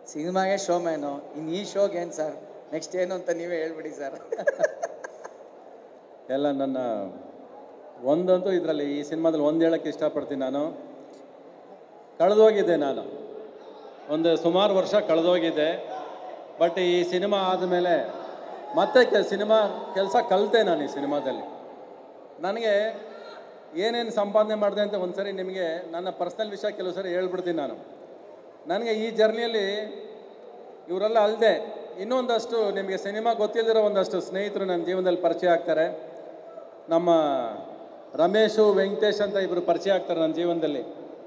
ಸಿನಿಮಾಗೆ show man ಇನ್ನು ಈ ಶೋಗೆ ಏನು ಸರ್ ನೆಕ್ಸ್ಟ್ ಏನು ಅಂತ ನೀವೇ ಹೇಳ್ಬಿಡಿ ಸರ್ ಎಲ್ಲ ನನ್ನ ಒಂದಂತೂ ಇದರಲ್ಲಿ ಈ ಸಿನಿಮಾದಲ್ಲಿ ಒಂದು ಹೇಳಕ್ಕೆ ಇಷ್ಟಪಡ್ತೀನಿ ನಾನು ಕಳೆದೋಗಿದ್ದೆ ನಾನು ಒಂದು ಸುಮಾರು ವರ್ಷ ಕಳೆದೋಗಿದ್ದೆ ಬಟ್ ಈ ಸಿನಿಮಾ ಆದಮೇಲೆ ಮತ್ತೆ ಕೆ ಸಿನಿಮಾ ಕೆಲಸ ಕಲಿತೆ ನಾನು ಈ ಸಿನಿಮಾದಲ್ಲಿ ನನಗೆ ಏನೇನು ಸಂಪಾದನೆ ಮಾಡಿದೆ ಅಂತ ಒಂದು ಸರಿ ನಿಮಗೆ ನನ್ನ ಪರ್ಸ್ನಲ್ ವಿಷಯ ಕೆಲವು ಸರಿ ಹೇಳ್ಬಿಡ್ತೀನಿ ನಾನು ನನಗೆ ಈ ಜರ್ನಿಯಲ್ಲಿ ಇವರೆಲ್ಲ ಅಲ್ಲದೆ ಇನ್ನೊಂದಷ್ಟು ನಿಮಗೆ ಸಿನಿಮಾ ಗೊತ್ತಿಲ್ಲದಿರೋ ಒಂದಷ್ಟು ಸ್ನೇಹಿತರು ನನ್ನ ಜೀವನದಲ್ಲಿ ಪರಿಚಯ ಆಗ್ತಾರೆ ನಮ್ಮ ರಮೇಶು ವೆಂಕಟೇಶ್ ಅಂತ ಇಬ್ಬರು ಪರಿಚಯ ಆಗ್ತಾರೆ ನನ್ನ ಜೀವನದಲ್ಲಿ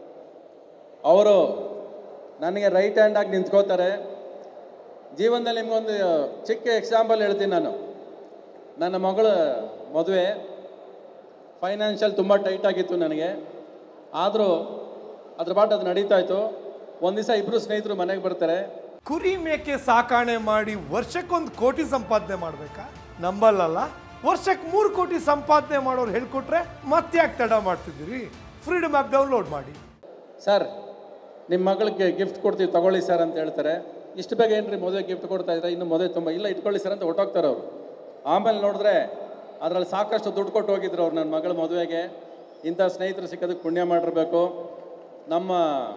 ಅವರು ನನಗೆ ರೈಟ್ ಹ್ಯಾಂಡ್ ಆಗಿ ನಿಂತ್ಕೋತಾರೆ ಜೀವನದಲ್ಲಿ ನಿಮಗೊಂದು ಚಿಕ್ಕ ಎಕ್ಸಾಂಪಲ್ ಹೇಳ್ತೀನಿ ನಾನು ನನ್ನ ಮಗಳ ಮದುವೆ ಫೈನಾನ್ಷಿಯಲ್ ತುಂಬ ಟೈಟ್ ಆಗಿತ್ತು ನನಗೆ ಆದರೂ ಅದ್ರ ಬಾಟ್ ಅದು ನಡೀತಾ ಇತ್ತು ಒಂದು ದಿವಸ ಇಬ್ಬರು ಸ್ನೇಹಿತರು ಮನೆಗೆ ಬರ್ತಾರೆ ಕುರಿ ಮೇಕೆ ಸಾಕಾಣೆ ಮಾಡಿ ವರ್ಷಕ್ಕೊಂದು ಕೋಟಿ ಸಂಪಾದನೆ ಮಾಡ್ಬೇಕಾ ನಂಬಲ್ಲಲ್ಲ ವರ್ಷಕ್ಕೆ ಮೂರು ಕೋಟಿ ಸಂಪಾದನೆ ಮಾಡೋರು ಹೇಳ್ಕೊಟ್ರೆ ಮತ್ತ್ಯಾಕೆ ತಡ ಮಾಡ್ತಿದ್ದೀರಿ ಫ್ರೀಡಮ್ ಆ್ಯಪ್ ಡೌನ್ಲೋಡ್ ಮಾಡಿ ಸರ್ ನಿಮ್ಮ ಮಗಳಿಗೆ ಗಿಫ್ಟ್ ಕೊಡ್ತೀವಿ ತಗೊಳ್ಳಿ ಸರ್ ಅಂತ ಹೇಳ್ತಾರೆ ಇಷ್ಟು ಬೇಗ ಏನ್ರಿ ಮದುವೆ ಗಿಫ್ಟ್ ಕೊಡ್ತಾ ಇದ್ರೆ ಇನ್ನು ಮದುವೆ ತುಂಬ ಇಲ್ಲ ಇಟ್ಕೊಳ್ಳಿ ಸರ್ ಅಂತ ಹೊಟ್ಟೋಗ್ತಾರೆ ಅವರು ಆಮೇಲೆ ನೋಡಿದ್ರೆ ಅದರಲ್ಲಿ ಸಾಕಷ್ಟು ದುಡ್ಡು ಕೊಟ್ಟು ಹೋಗಿದ್ರು ಅವ್ರು ನನ್ನ ಮಗಳ ಮದುವೆಗೆ ಇಂಥ ಸ್ನೇಹಿತರು ಸಿಕ್ಕೋದಕ್ಕೆ ಪುಣ್ಯ ಮಾಡಿರ್ಬೇಕು ನಮ್ಮ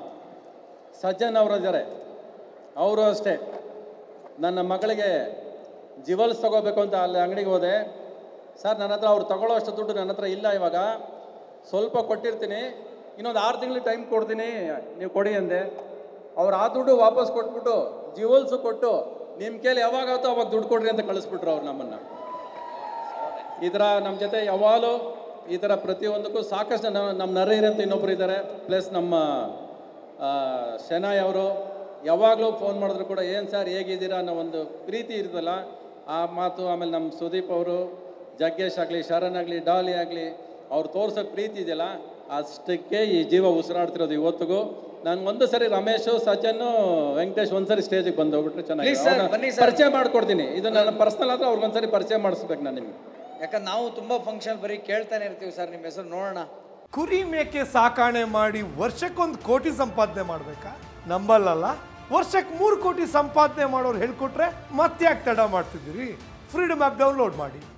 ಸಜ್ಜನ್ ಅವರು ಇದ್ದಾರೆ ಅವರು ಅಷ್ಟೇ ನನ್ನ ಮಗಳಿಗೆ ಜಿವಲ್ಸ್ ತಗೋಬೇಕು ಅಂತ ಅಲ್ಲಿ ಅಂಗಡಿಗೆ ಹೋದೆ ಸರ್ ನನ್ನ ಹತ್ರ ಅವ್ರು ತಗೊಳ್ಳೋ ಅಷ್ಟು ದುಡ್ಡು ನನ್ನ ಹತ್ರ ಇಲ್ಲ ಇವಾಗ ಸ್ವಲ್ಪ ಕೊಟ್ಟಿರ್ತೀನಿ ಇನ್ನೊಂದು ಆರು ತಿಂಗಳು ಟೈಮ್ ಕೊಡ್ತೀನಿ ನೀವು ಕೊಡಿ ಅಂದೆ ಅವ್ರು ಆ ದುಡ್ಡು ವಾಪಸ್ ಕೊಟ್ಬಿಟ್ಟು ಜಿವಲ್ಸು ಕೊಟ್ಟು ನಿಮ್ಮ ಕೈಲಿ ಯಾವಾಗಾಗುತ್ತೋ ಅವಾಗ ದುಡ್ಡು ಕೊಡ್ರಿ ಅಂತ ಕಳಿಸ್ಬಿಟ್ರು ಅವ್ರು ನಮ್ಮನ್ನು ಈ ಥರ ನಮ್ಮ ಜೊತೆ ಯಾವಾಗಲೂ ಈ ಥರ ಪ್ರತಿಯೊಂದಕ್ಕೂ ಸಾಕಷ್ಟು ಜನ ನಮ್ಮ ನರೇರ್ ಅಂತ ಇನ್ನೊಬ್ರು ಇದ್ದಾರೆ ಪ್ಲಸ್ ನಮ್ಮ ಆ, ಶೆನಾಯ್ ಅವರು ಯಾವಾಗಲೂ ಫೋನ್ ಮಾಡಿದ್ರು ಕೂಡ ಏನು ಸರ್ ಹೇಗಿದ್ದೀರಾ ಅನ್ನೋ ಒಂದು ಪ್ರೀತಿ ಇರ್ತಲ್ಲ ಆ ಮಾತು ಆಮೇಲೆ ನಮ್ಮ ಸುದೀಪ್ ಅವರು ಜಗ್ಗೇಶ್ ಆಗಲಿ ಶರಣ್ ಆಗಲಿ ಡಾಲಿ ಆಗಲಿ ಅವ್ರು ತೋರಿಸೋ ಪ್ರೀತಿ ಇದೆಯಲ್ಲ ಅಷ್ಟಕ್ಕೆ ಈ ಜೀವ ಉಸಿರಾಡ್ತಿರೋದು ಇವತ್ತಿಗೂ ಒಂದು ಸರಿ ರಮೇಶು ಸಜ್ಜನ್ನು ವೆಂಕಟೇಶ್ ಒಂದ್ಸರಿ ಸ್ಟೇಜಿಗೆ ಬಂದು ಹೋಗ್ಬಿಟ್ರೆ ಚೆನ್ನಾಗಿ Please sir, ಅವ್ರನ್ನ ಬನ್ನಿ sir. ಪರಿಚಯ ಮಾಡ್ಕೊಡ್ತೀನಿ ಇದು ನನ್ನ ಪರ್ಸನಲ್ ಆದ್ರೆ ಅವ್ರಿಗೊಂದ್ಸರಿ ಪರಿಚಯ ಮಾಡಿಸ್ಬೇಕು ನಾನು ನಿಮಗೆ ಯಾಕಂದ್ರೆ ನಾವು ತುಂಬ ಫಂಕ್ಷನ್ ಬರೀ ಕೇಳ್ತಾನೆ ಇರ್ತೀವಿ ಸರ್ ನಿಮ್ಮ ಹೆಸರು ನೋಡೋಣ ಕುರಿ ಮೇಕೆ ಸಾಕಾಣೆ ಮಾಡಿ ವರ್ಷಕ್ಕೊಂದು ಕೋಟಿ ಸಂಪಾದನೆ ಮಾಡ್ಬೇಕಾ ನಂಬಲ್ಲಲ್ಲ ವರ್ಷಕ್ಕೆ ಮೂರು ಕೋಟಿ ಸಂಪಾದನೆ ಮಾಡೋರು ಹೇಳ್ಕೊಟ್ರೆ ಮತ್ತ್ಯಾಕೆ ತಡ ಮಾಡ್ತಿದ್ದೀರಿ ಫ್ರೀಡಮ್ ಆ್ಯಪ್ ಡೌನ್ಲೋಡ್ ಮಾಡಿ